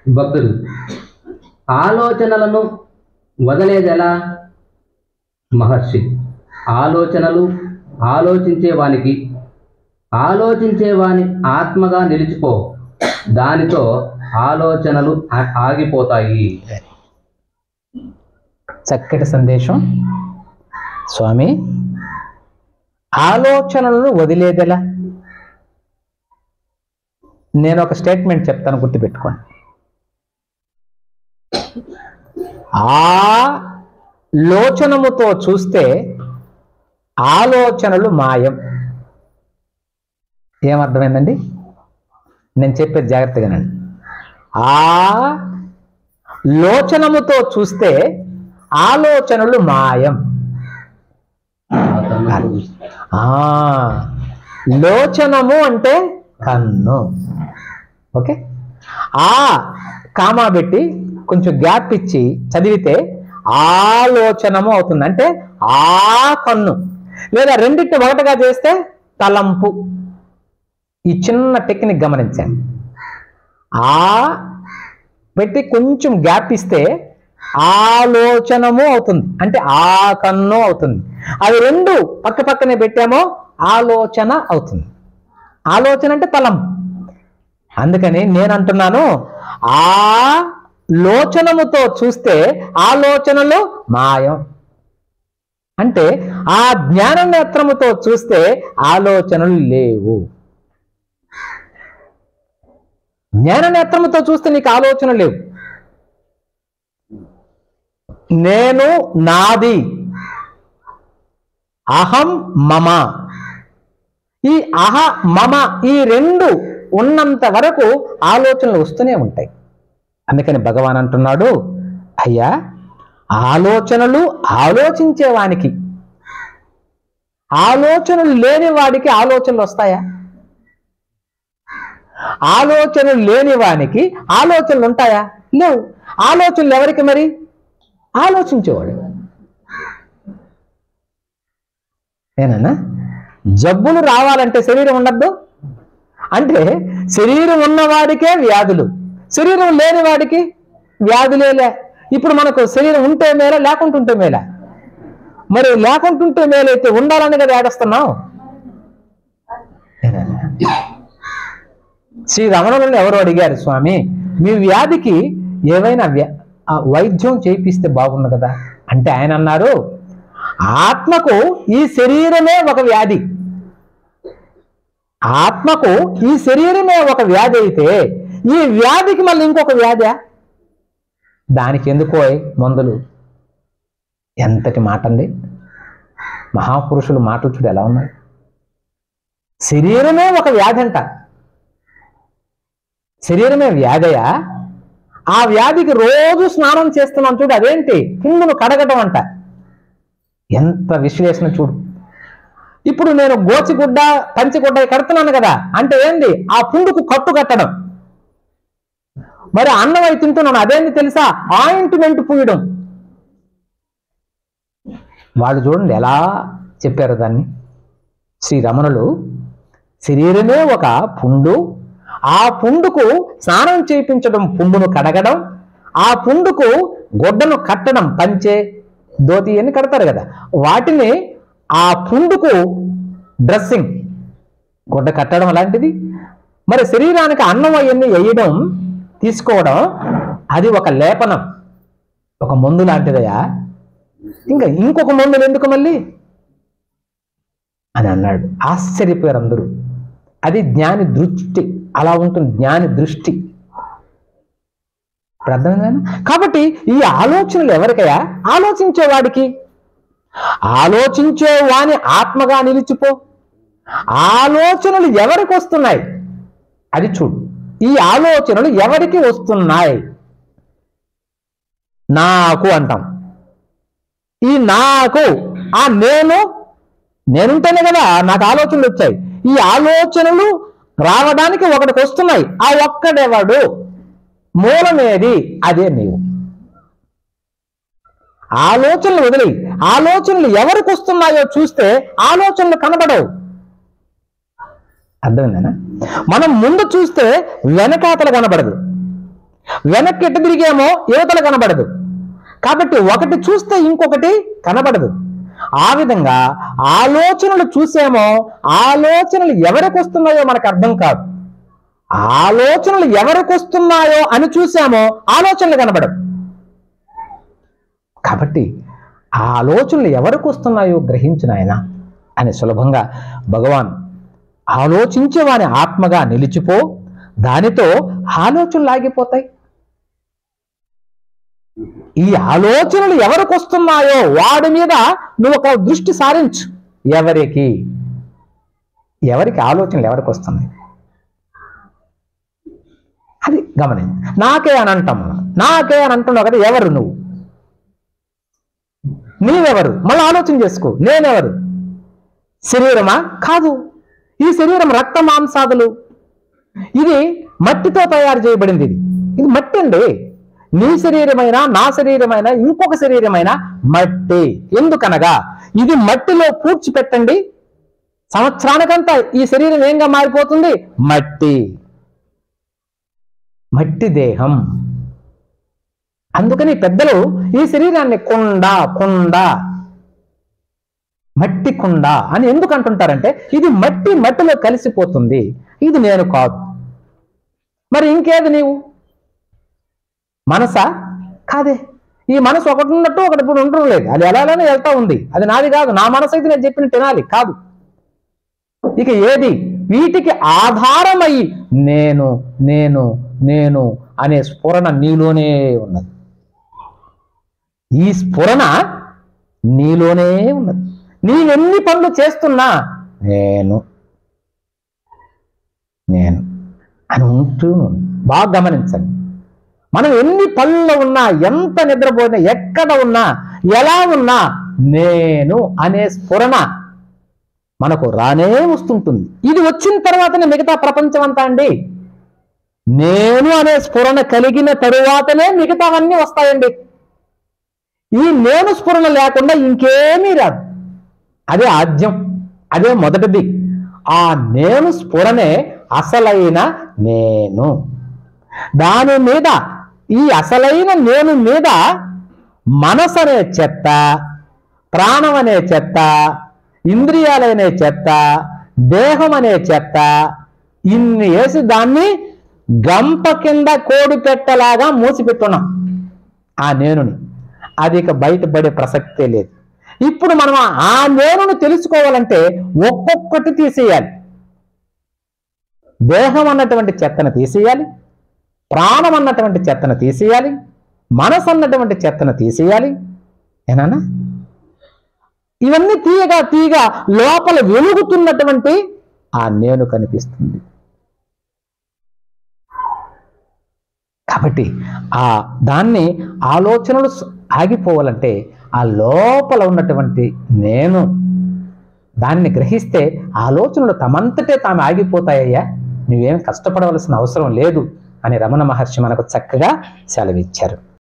భక్తుడు ఆలోచనలను వదలేదెలా మహర్షి ఆలోచనలు ఆలోచించేవానికి ఆలోచించేవాని ఆత్మగా నిలిచిపో దానితో ఆలోచనలు ఆ- ఆగిపోతాయి చక్కటి సందేశం స్వామి ఆలోచనలను వదిలేదెలా నేను ఒక స్టేట్మెంట్ చెప్తాను గుర్తుపెట్టుకోండి ఆ లోచనముతో చూస్తే ఆలోచనలు మాయం ఏమర్థమైందండి నేను చెప్పేది జాగ్రత్తగానండి ఆ లోచనముతో చూస్తే ఆలోచనలు మాయం ఆ లోచనము అంటే కన్ను ఓకే ఆ కామా పెట్టి కొంచెం గ్యాప్ ఇచ్చి చదివితే ఆలోచనము అవుతుంది అంటే ఆ కన్ను లేదా రెండింటిని ఒకటిగా చేస్తే తలంపు ఈ చిన్న టెక్నిక్ గమనించాను ఆ పెట్టి కొంచెం గ్యాప్ ఇస్తే ఆలోచనము అవుతుంది అంటే ఆ కన్ను అవుతుంది అవి రెండు పక్క పక్కనే పెట్టామో ఆలోచన అవుతుంది ఆలోచన అంటే తలం అందుకని నేను అంటున్నాను ఆ లోచనముతో చూస్తే ఆలోచనలు మాయం అంటే ఆ జ్ఞాన నేత్రముతో చూస్తే ఆలోచనలు లేవు జ్ఞాన నేత్రముతో చూస్తే నీకు ఆలోచన లేవు నేను నాది అహం మమ ఈ అహ మమ ఈ రెండు ఉన్నంత వరకు ఆలోచనలు వస్తూనే ఉంటాయి అందుకని భగవాన్ అంటున్నాడు అయ్యా ఆలోచనలు ఆలోచించేవానికి ఆలోచనలు లేని వాడికి ఆలోచనలు వస్తాయా ఆలోచనలు లేని వానికి ఆలోచనలు ఉంటాయా లేవు ఆలోచనలు ఎవరికి మరి ఆలోచించేవాడు ఏనన్నా జబ్బులు రావాలంటే శరీరం ఉండద్దు అంటే శరీరం ఉన్నవాడికే వ్యాధులు శరీరం లేని వాడికి వ్యాధులేలే ఇప్పుడు మనకు శరీరం ఉంటే మేలా లేకుంటుంటే మేలా మరి లేకుంటుంటే మేలైతే ఉండాలని కదా ఏడుస్తున్నావు ఏనన్నా? శ్రీ రమణులను ఎవరు అడిగారు స్వామి మీ వ్యాధికి ఏవైనా వ్యా ఆ వైద్యం చేయిస్తే బాగుండు కదా అంటే ఆయన అన్నారు ఆత్మకు ఈ శరీరమే ఒక వ్యాధి ఆత్మకు ఈ శరీరమే ఒక వ్యాధి అయితే ఈ వ్యాధికి మళ్ళీ ఇంకొక వ్యాధి దానికి ఎందుకో మందులు ఎంతటి మాట అండి మహాపురుషులు మాటలు చూడు ఎలా ఉన్నాయి శరీరమే ఒక వ్యాధి అంట శరీరమే వ్యాధయా ఆ వ్యాధికి రోజు స్నానం చేస్తున్నాం చూడు అదేంటి పుండును కడగటం అంట ఎంత విశ్లేషణ చూడు ఇప్పుడు నేను గోచిగుడ్డ పంచిగుడ్డ కడుతున్నాను కదా అంటే ఏంది ఆ పుండుకు కట్టు కట్టడం మరి అన్నం అయి తింటున్నాను అదేంటి తెలుసా ఆయింట్మెంట్ పూయడం వాళ్ళు చూడండి ఎలా చెప్పారు దాన్ని శ్రీ రమణులు శరీరమే ఒక పుండు ఆ పుండుకు స్నానం చేయించడం పుండును కడగడం ఆ పుండుకు గుడ్డను కట్టడం పంచే ధోతి అని కడతారు కదా వాటిని ఆ పుండుకు డ్రెస్సింగ్ గుడ్డ కట్టడం అలాంటిది మరి శరీరానికి అన్నం అవన్నీ వేయడం తీసుకోవడం అది ఒక లేపనం ఒక మందు లాంటిదయా ఇంకా ఇంకొక మందులు ఎందుకు మళ్ళీ అని అన్నాడు ఆశ్చర్యపోయారు అందరూ అది జ్ఞాని దృష్టి అలా ఉంటుంది జ్ఞాని దృష్టి ఇప్పుడు అర్థమైందా కాబట్టి ఈ ఆలోచనలు ఎవరికయా ఆలోచించేవాడికి ఆలోచించే వాని ఆత్మగా నిలిచిపో ఆలోచనలు ఎవరికి వస్తున్నాయి అది చూడు ఈ ఆలోచనలు ఎవరికి వస్తున్నాయి నాకు అంటాం ఈ నాకు ఆ నేను నేనుంటేనే కదా నాకు ఆలోచనలు వచ్చాయి ఈ ఆలోచనలు రావడానికి ఒకటికి వస్తున్నాయి ఆ ఒక్కడెవడు మూలమేది అదే నీవు ఆలోచనలు వదిలి ఆలోచనలు ఎవరికి వస్తున్నాయో చూస్తే ఆలోచనలు కనబడవు అర్థమైందేనా మనం ముందు చూస్తే వెనకాతల కనబడదు వెనక్కి ఎటు తిరిగేమో యువతలు కనబడదు కాబట్టి ఒకటి చూస్తే ఇంకొకటి కనబడదు ఆ విధంగా ఆలోచనలు చూసేమో ఆలోచనలు ఎవరికి వస్తున్నాయో మనకు అర్థం కాదు ఆలోచనలు ఎవరికి వస్తున్నాయో అని చూసామో ఆలోచనలు కనబడవు కాబట్టి ఆ ఆలోచనలు ఎవరికి వస్తున్నాయో గ్రహించిన ఆయన అని సులభంగా భగవాన్ ఆలోచించే వాని ఆత్మగా నిలిచిపో దానితో ఆలోచనలు ఆగిపోతాయి ఈ ఆలోచనలు ఎవరికి వస్తున్నాయో వాడి మీద నువ్వు ఒక దృష్టి సారించు ఎవరికి ఎవరికి ఆలోచనలు ఎవరికి వస్తున్నాయి అది గమనించు నాకే అని అంటాం మనం నాకే అని అంటున్నావు కదా ఎవరు నువ్వు నీవెవరు మళ్ళీ ఆలోచన చేసుకో నేనెవరు శరీరమా కాదు ఈ శరీరం రక్త మాంసాదులు ఇది మట్టితో తయారు చేయబడింది ఇది ఇది మట్టి అండి నీ శరీరమైనా నా శరీరమైనా ఇంకొక శరీరమైనా మట్టి ఎందుకనగా ఇది మట్టిలో పూడ్చిపెట్టండి సంవత్సరానికంతా ఈ శరీరం ఏంగా మారిపోతుంది మట్టి మట్టి దేహం అందుకని పెద్దలు ఈ శరీరాన్ని కుండ కుండ మట్టి కుండ అని ఎందుకు అంటుంటారంటే ఇది మట్టి మట్టిలో కలిసిపోతుంది ఇది నేను కాదు మరి ఇంకేది నీవు మనసా కాదే ఈ మనసు ఒకటి ఉన్నట్టు ఒకటి ఇప్పుడు ఉండడం లేదు అది ఎలా ఎలానే వెళ్తా ఉంది అది నాది కాదు నా మనసు అయితే నేను చెప్పినట్టు వినాలి కాదు ఇక ఏది వీటికి ఆధారమై నేను నేను నేను అనే స్ఫురణ నీలోనే ఉన్నది ఈ స్ఫురణ నీలోనే ఉన్నది నీవెన్ని పనులు చేస్తున్నా నేను నేను అని ఉంటూ ఉంది. బాగా గమనించండి మనం ఎన్ని పనుల్లో ఉన్నా ఎంత నిద్రపోయినా ఎక్కడ ఉన్నా ఎలా ఉన్నా నేను అనే స్ఫురణ మనకు రానే వస్తుంటుంది ఇది వచ్చిన తర్వాతనే మిగతా ప్రపంచం అంతా అండి నేను అనే స్ఫురణ కలిగిన తరువాతనే మిగతావన్నీ వస్తాయండి ఈ నేను స్ఫురణ లేకుండా ఇంకేమీ రాదు అదే ఆద్యం అదే మొదటిది ఆ నేను స్ఫురణే అసలైన నేను దాని మీద ఈ అసలైన నేను మీద మనసు అనే చెత్త ప్రాణం అనే చెత్త ఇంద్రియాలనే చెత్త దేహం అనే చెత్త ఇన్ని వేసి దాన్ని గంప కింద కోడి పెట్టలాగా మూసిపెట్టున్నాం ఆ నేనుని అది ఇక బయటపడే ప్రసక్తే లేదు ఇప్పుడు మనం ఆ నేనును తెలుసుకోవాలంటే ఒక్కొక్కటి తీసేయాలి దేహం అన్నటువంటి చెత్తను తీసేయాలి ప్రాణం అన్నటువంటి చెత్తను తీసేయాలి మనసు అన్నటువంటి చెత్తను తీసేయాలి ఏనానా ఇవన్నీ తీయగా తీయగా లోపల వెలుగుతున్నటువంటి ఆ నేను కనిపిస్తుంది కాబట్టి ఆ దాన్ని ఆలోచనలు స- ఆగిపోవాలంటే ఆ లోపల ఉన్నటువంటి నేను దాన్ని గ్రహిస్తే ఆలోచనలు తమంతటే తాము ఆగిపోతాయ్యా నువ్వేం కష్టపడవలసిన అవసరం లేదు అని రమణ మహర్షి మనకు చక్కగా సెలవిచ్చారు